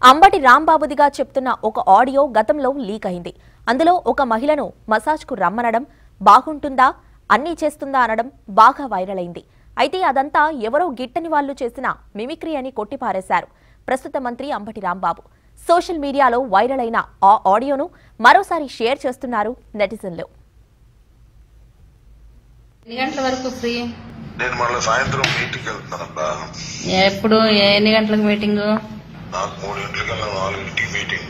అంబటి రాంబాబుదిగా చెప్తున్న ఒక ఆడియో గతంలో లీక్ అయింది అందులో ఒక మహిళను మసాజ్కు రమ్మనడం బాగుంటుందా అన్నీ చేస్తుందా అనడం బాగా వైరల్ అయింది అయితే అదంతా ఎవరో గిట్టని వాళ్ళు చేసిన మిమిక్రీ అని కొట్టిపారేశారు ప్రస్తుత మంత్రి అంబటి రాంబాబు సోషల్ మీడియాలో వైరల్ అయిన ఆ ఆడియోను మరోసారి షేర్ చేస్తున్నారు నెటిజన్లు ఎన్ని గంటల వరకు ఫ్రీ నేను మళ్ళీ సాయంత్రం మీటింగ్కి వెళ్తున్నానబ్బా ఎప్పుడు ఎన్ని గంటలకు మీటింగ్ నాకు మూడింటికి వెళ్ళాను నాలుగింటికి మీటింగ్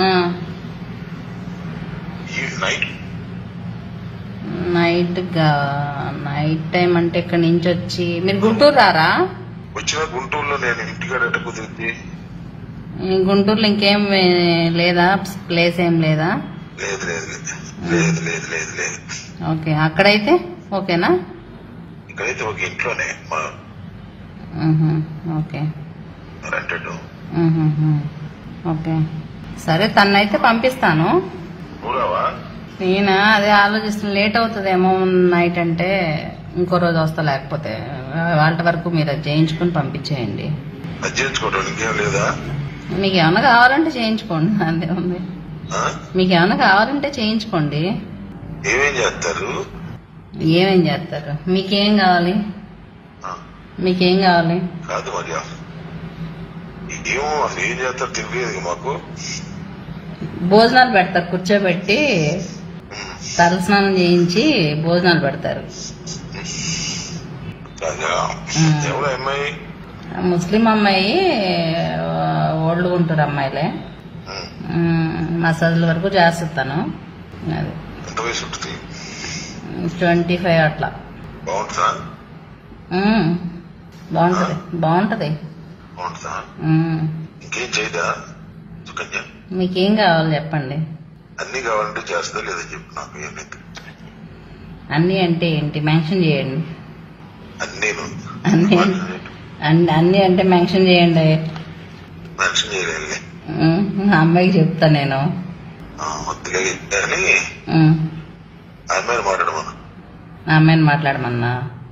ఈ నైట్ నైట్ నైట్ టైం అంటే ఇక్కడ నుంచి వచ్చి మీరు గుంటూరు రారా వచ్చిన గుంటూరులో నేను ఇంటికాడ ఎట్ట కుదిరింది ఈ గుంటూరులో ఇంకేం ఏ- లేదా ప్లేస్ ఏం లేదా లేదు లేదు లేదు లేదు లేదు లేదు లేదు ఓకే అక్కడైతే ఓకేనా ఇక్కడైతే ఒక ఇంట్లోనే మా మ్హూ. ఓకే రెంటెడ్ మ్హూ. ఓకే సరే తన్నైతే పంపిస్తాను ఊరావా నేను అదే ఆలోచిస్తున్నా లేట్ అవుతుందేమో నైట్ అంటే ఇంకో రోజు వస్తా లేకపోతే వాళ్ళ వరకు మీరు అది చేయించుకుని పంపించేయండి అది చేయించుకోవడం ఇంకేం లేదా మీకు ఏమైనా కావాలంటే చేయించుకోండి అంతే ఉంది ఆ? మీకు ఏమైనా కావాలంటే చేయించుకోండి ఏమేం చేస్తారు ఏమేం చేస్తారు మీకేం కావాలి ఆ, మీకేం కావాలి కాదు మరి ఏమో అసలు ఏం చేస్తారు తెలియదు మాకు భోజనాలు పెడతారు కూర్చోబెట్టి ఉమ్, తలస్నానం చేయించి భోజనాలు పెడతారు అదే. ఉమ్. ఎవరు అమ్మాయి ముస్లిం అమ్మాయి ఓల్డ్ గుంటూరు అమ్మాయిలే ఉమ్, మ్మ్, మసాజ్ల వరకు చేస్తాను అది ఎంత వయసు ఉంటుంది ట్వంటీ ఫైవ్ అట్లా బాగుంటుందా మ్మ్. బాగుంటది బాగుంటది బాగుంటుందా మ్మ్. ఇంకేం చేయదా సుకన్య మీకేం కావాలి చెప్పండి అన్ని కావాలంటే చేస్తుందా లేదా చెప్పు నాకు ఏం లేదు అన్ని అంటే ఏంటి మెన్షన్ చేయండి అన్నీను అన్ని అన్ని అన్ని అంటే మెన్షన్ చేయండి మెన్షన్ చేయలేదు మ్మ్. ఆ అమ్మాయికి చెప్తా నేను మొత్తంగా కానీ మ్మ్. ఆ అమ్మాయిని మాట్లాడమను ఆ అమ్మాయిని మాట్లాడమన్నా